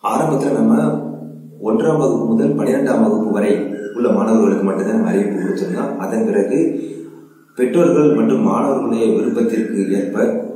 ஆரம்பத்தில் நம்ம ஒன்றாம் வகுப்பு முதல் பன்னிரெண்டாம் வகுப்பு வரை உள்ள மாணவர்களுக்கு மட்டும்தான் நம்ம அறிவிப்பு கொடுத்திருந்தோம் அதன் பிறகு பெற்றோர்கள் மற்றும் மாணவர்களுடைய விருப்பத்திற்கு ஏற்ப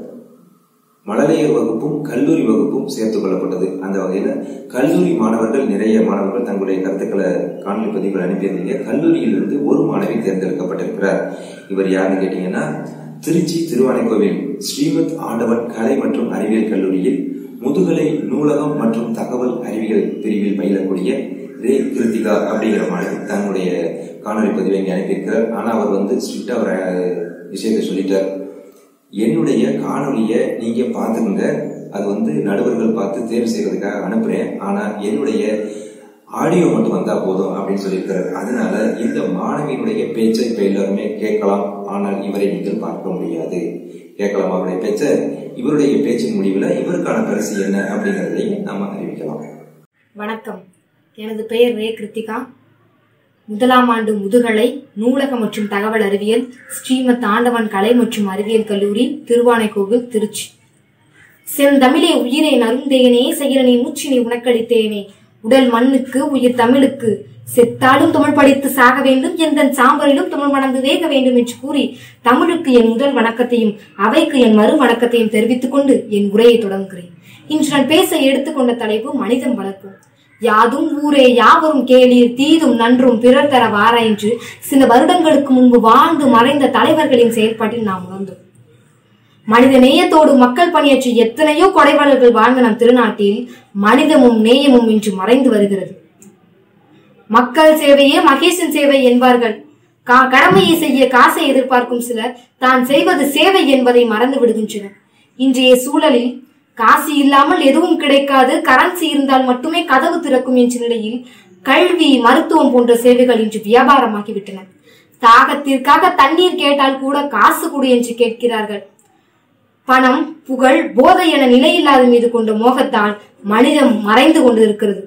மழலையர் வகுப்பும் கல்லூரி வகுப்பும் சேர்த்துக் கொள்ளப்பட்டது அந்த வகையில கல்லூரி மாணவர்கள் நிறைய மாணவர்கள் தங்களுடைய கருத்துக்களை காணொலி பதிவுகள் அனுப்பியிருந்தீங்க கல்லூரியிலிருந்து ஒரு மாணவி தேர்ந்தெடுக்கப்பட்டிருக்கிறார் இவர் யாருன்னு கேட்டீங்கன்னா திருச்சி திருவானைக்கோவில் ஸ்ரீமத் ஆண்டவன் கலை மற்றும் அறிவியல் கல்லூரியில் முதுகலை நூலகம் மற்றும் தகவல் அறிவியல் பிரிவில் பயிலக்கூடிய ரே கிருத்திகா அப்படிங்கிற மாணவி தன்னுடைய காணொலி பதிவை இங்கே அனுப்பியிருக்கிறார் ஆனா அவர் வந்து ஸ்ட்ரிக்டா அவர் அஹ், விஷயத்தை சொல்லிட்டார் என்னுடைய காணொலியை நீங்க பாத்துக்கங்க அது வந்து நடுவர்கள் பார்த்து தேர்வு செய்யறதுக்காக அனுப்புறேன் ஆனா என்னுடைய ஆடியோ மட்டும் வந்தா போதும் அப்படின்னு சொல்லியிருக்காரு அதனால இந்த மாணவியினுடைய பேச்சை இப்ப எல்லாருமே கேட்கலாம் ஆனால் இவரை நீங்கள் பார்க்க முடியாது கேட்கலாம் அவருடைய பேச்சை இவருடைய பேச்சின் முடிவுல இவருக்கான பரிசு என்ன அப்படிங்கறதையும் நாம அறிவிக்கலாம் வணக்கம் எனது பெயர் ரே கிருத்திகா முதலாம் ஆண்டு முதுகலை நூலக மற்றும் தகவல் அறிவியல் ஸ்ரீமத் ஆண்டவன் கலை மற்றும் அறிவியல் கல்லூரி திருவானைக்கோவில் திருச்சி செந்தமிழே உயிரே நருந்தேனே செயலனே மூச்சினை உனக்களித்தேனே உடல் மண்ணுக்கு உயிர் தமிழுக்கு செத்தாலும் தமிழ் படித்து சாக வேண்டும் எந்தன் சாம்பலிலும் தமிழ் மணந்து வேக வேண்டும் என்று கூறி தமிழுக்கு என் முதல் வணக்கத்தையும் அவைக்கு என் மறு வணக்கத்தையும் தெரிவித்துக் கொண்டு என் உரையை தொடங்குகிறேன் இன்று நான் பேச எடுத்துக்கொண்ட தலைப்பு மனிதம் வளர்ப்பு யாதும் ஊரே யாவரும் கேளீர் தீதும் நன்றும் பிறர் தர வார என்று சில வருடங்களுக்கு முன்பு வாழ்ந்து மறைந்த தலைவர்களின் செயல்பாட்டில் நாம் உணர்ந்தோம் மனித நேயத்தோடு மக்கள் பணியாற்றி எத்தனையோ கொடைவாளர்கள் வாழ்ந்த நம் திருநாட்டில் மனிதமும் நேயமும் இன்று மறைந்து வருகிறது மக்கள் சேவையே மகேசன் சேவை என்பார்கள் கா- கடமையை செய்ய காசை எதிர்பார்க்கும் சிலர் தான் செய்வது சேவை என்பதை மறந்து விடுகின்றனர் இன்றைய சூழலில் காசு இல்லாமல் எதுவும் கிடைக்காது கரன்சி இருந்தால் மட்டுமே கதவு திறக்கும் என்ற நிலையில் கல்வி மருத்துவம் போன்ற சேவைகள் இன்று வியாபாரமாகிவிட்டன தாகத்திற்காக தண்ணீர் கேட்டால் கூட காசு கொடு என்று கேட்கிறார்கள் பணம் புகழ் போதை என நிலையில்லாத மீது கொண்ட மோகத்தால் மனிதம் மறைந்து கொண்டிருக்கிறது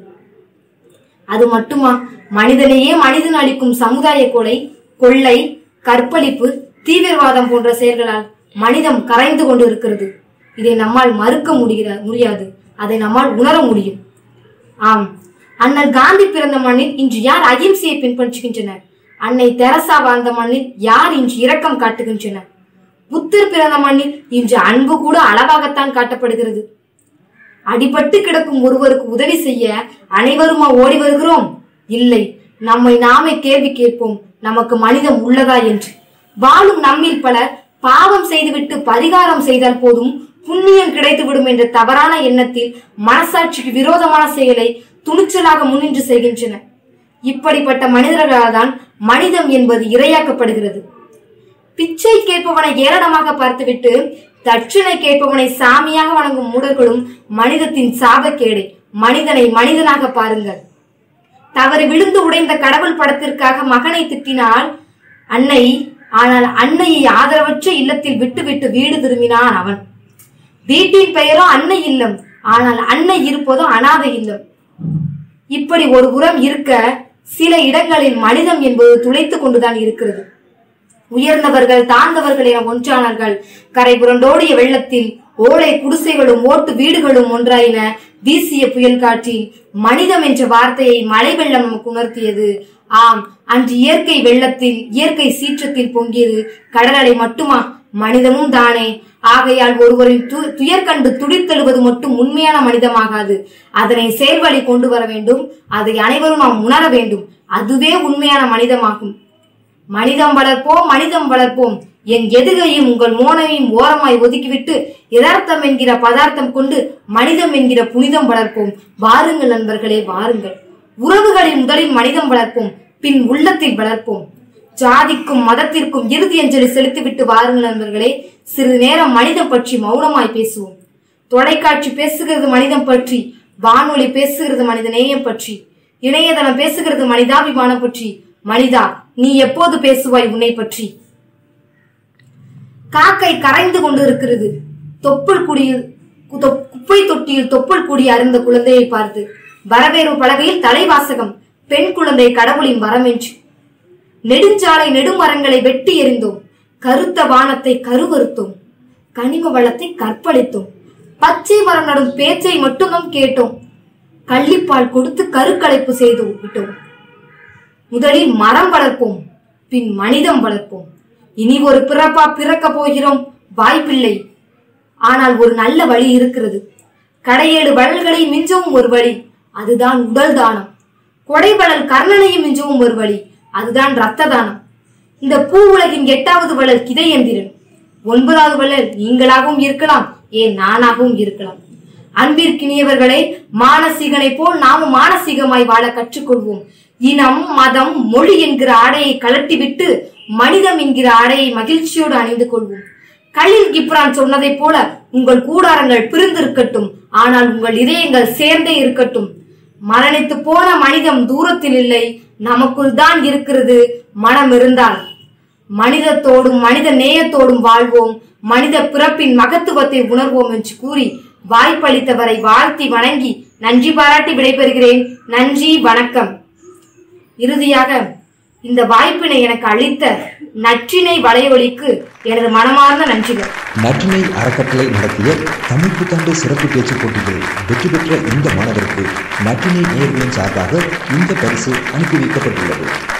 அது மட்டுமா மனிதனையே மனிதன் அளிக்கும் சமுதாய கொலை கொள்ளை கற்பழிப்பு தீவிரவாதம் போன்ற செயல்களால் மனிதம் கரைந்து கொண்டு இருக்கிறது இதை நம்மால் மறுக்க முடிகிற முடியாது அதை நம்மால் உணர முடியும் ஆம் அண்ணல் காந்தி பிறந்த மண்ணில் இன்று யார் அகிம்சையை பின்பற்றுகின்றனர் அன்னை தெரசா வாழ்ந்த மண்ணில் யார் இன்று இரக்கம் காட்டுகின்றனர் புத்தர் பிறந்த மண்ணில் இன்று அன்பு கூட அளவாகத்தான் காட்டப்படுகிறது அடிபட்டு கிடக்கும் ஒருவருக்கு உதவி செய்ய அனைவருமா ஓடி வருகிறோம் இல்லை நம்மை நாமே கேள்வி கேட்போம் நமக்கு மனிதம் உள்ளதா என்று வாழும் நம்மில் பலர் பாவம் செய்துவிட்டு பரிகாரம் செய்தால் போதும் புண்ணியம் கிடைத்துவிடும் என்ற தவறான எண்ணத்தில் மனசாட்சிக்கு விரோதமான செயலை துணிச்சலாக முன்னின்று செய்கின்றனர் இப்படிப்பட்ட மனிதர்களால் தான் மனிதம் என்பது இரையாக்கப்படுகிறது பிச்சை கேட்பவனை ஏளனமாக பார்த்துவிட்டு தட்சிணை கேட்பவனை சாமியாக வணங்கும் மூடர்களும் மனிதத்தின் சாபக்கேடை மனிதனை மனிதனாக பாருங்கள் தவறு விழுந்து உடைந்த கடவுள் படத்திற்காக மகனை திட்டினால் அன்னை ஆனால் அன்னையை ஆதரவற்ற இல்லத்தில் விட்டுவிட்டு வீடு திரும்பினான் அவன் வீட்டின் பெயரோ அன்னை இல்லம் ஆனால் அன்னை இருப்பதோ அனாதை இல்லம் இப்படி ஒரு புறம் இருக்க சில இடங்களில் மனிதம் என்பது துளைத்துக் கொண்டுதான் இருக்கிறது உயர்ந்தவர்கள் தாழ்ந்தவர்கள் என ஒன்றானார்கள் கரை புரண்டோடிய வெள்ளத்தில் ஓலை குடிசைகளும் ஓட்டு வீடுகளும் ஒன்றாயின வீசிய புயல் காற்றில் மனிதம் என்ற வார்த்தையை மழை வெள்ளம் நமக்கு உணர்த்தியது ஆம் அன்று இயற்கை வெள்ளத்தில் இயற்கை சீற்றத்தில் பொங்கியது கடலலை மட்டுமா மனிதமும் தானே ஆகையால் ஒருவரின் து- துயர் கண்டு துடித்தெழுவது மட்டும் உண்மையான மனிதமாகாது அதனை செயல்வழி கொண்டு வர வேண்டும் அதை அனைவரும் நாம் உணர வேண்டும் அதுவே உண்மையான மனிதமாகும் மனிதம் வளர்ப்போம் மனிதம் வளர்ப்போம் என் எதுகையும் உங்கள் மோனையும் ஓரமாய் ஒதுக்கிவிட்டு யதார்த்தம் என்கிற பதார்த்தம் கொண்டு மனிதம் என்கிற புனிதம் வளர்ப்போம் வாருங்கள் நண்பர்களே வாருங்கள் உறவுகளில் முதலில் மனிதம் வளர்ப்போம் பின் உள்ளத்தில் வளர்ப்போம் ஜாதிக்கும் மதத்திற்கும் இறுதி அஞ்சலி செலுத்திவிட்டு வாருங்கள் நண்பர்களே சிறிது நேரம் மனிதம் பற்றி மௌனமாய் பேசுவோம் தொலைக்காட்சி பேசுகிறது மனிதம் பற்றி வானொலி பேசுகிறது மனித நேயம் பற்றி இணையதளம் பேசுகிறது மனிதாபிமானம் பற்றி மனிதா நீ எப்போது பேசுவாய் உன்னை பற்றி காக்கை கரைந்து கொண்டு இருக்கிறது தொப்புள் குடியில் தொப்- குப்பை தொட்டியில் தொப்புள் குடி அருந்த குழந்தையை பார்த்து வரவேறு பலகையில் தலைவாசகம் பெண் குழந்தை கடவுளின் வரமென்று நெடுஞ்சாலை நெடுமரங்களை வெட்டி எறிந்தோம் கருத்த வானத்தை கருவறுத்தோம் கனிம வளத்தை கற்பழித்தோம் பச்சை மரம் நடும் பேச்சை மட்டும் நாம் கேட்டோம் கள்ளிப்பால் கொடுத்து கருக்கலைப்பு செய்து விட்டோம் முதலில் மரம் வளர்ப்போம் பின் மனிதம் வளர்ப்போம் இனி ஒரு பிறப்பா பிறக்க போகிறோம் வாய்ப்பில்லை ஆனால் ஒரு நல்ல வழி இருக்கிறது கடையேழு வளல்களை மிஞ்சவும் ஒரு வழி அதுதான் உடல் தானம் கொடைவளல் கர்ணனையும் மிஞ்சவும் ஒரு வழி அதுதான் ரத்த தானம் இந்த பூ உலகின் எட்டாவது வளல் கிதையந்திரன் ஒன்பதாவது வளல் நீங்களாகவும் இருக்கலாம் ஏன் நானாகவும் இருக்கலாம் அன்பிற்கினியவர்களே மானசீகனை போல் நாமும் மானசீகமாய் வாழ கற்றுக்கொள்வோம் இனம் மதம் மொழி என்கிற ஆடையை கலட்டிவிட்டு மனிதம் என்கிற ஆடையை மகிழ்ச்சியோடு அணிந்து கொள்வோம் கலில் கிப்ரான் சொன்னதைப் போல உங்கள் கூடாரங்கள் பிரிந்திருக்கட்டும் ஆனால் உங்கள் இதயங்கள் சேர்ந்தே இருக்கட்டும் மரணித்து போன மனிதம் தூரத்தில் இல்லை நமக்குள் தான் இருக்கிறது மனம் இருந்தால் மனிதத்தோடும் மனித நேயத்தோடும் வாழ்வோம் மனித பிறப்பின் மகத்துவத்தை உணர்வோம் என்று கூறி வாய்ப்பளித்தவரை வாழ்த்தி வணங்கி நன்றி பாராட்டி விடைபெறுகிறேன் நன்றி வணக்கம் இறுதியாக இந்த வாய்ப்பினை எனக்கு அளித்த நற்றினை வலையொலிக்கு எனது மனமார்ந்த நன்றிகள் நற்றினை அறக்கட்டளை நடத்திய தமிழ் புத்தாண்டு சிறப்பு பேச்சு போட்டியில் வெற்றி பெற்ற இந்த மாணவருக்கு நற்றினை நேயர்களின் சார்பாக இந்த பரிசு அனுப்பி வைக்கப்பட்டுள்ளது